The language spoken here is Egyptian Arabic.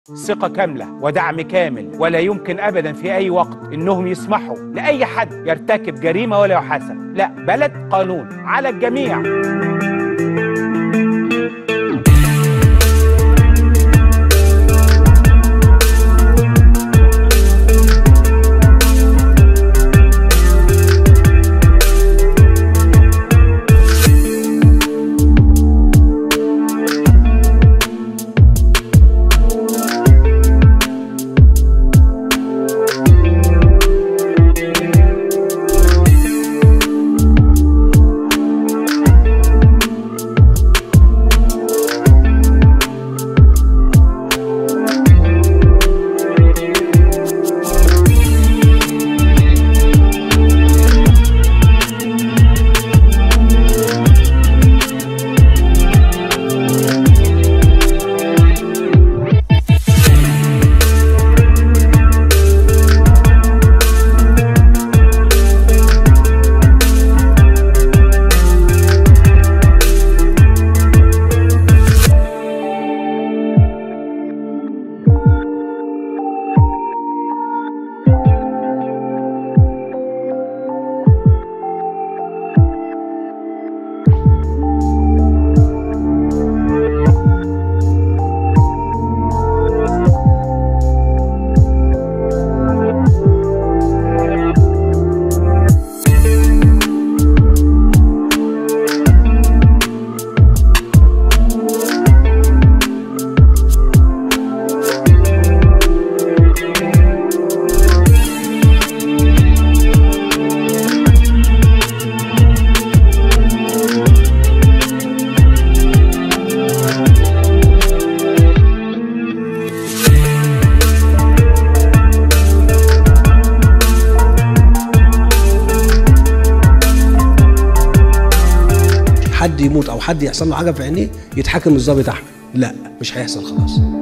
ثقة كاملة ودعم كامل ولا يمكن أبدا في أي وقت إنهم يسمحوا لأي حد يرتكب جريمة ولا يحاسب لا بلد قانون على الجميع حد يموت او حد يحصل له حاجه في عينيه يتحكم الظابط احمد لا مش هيحصل خلاص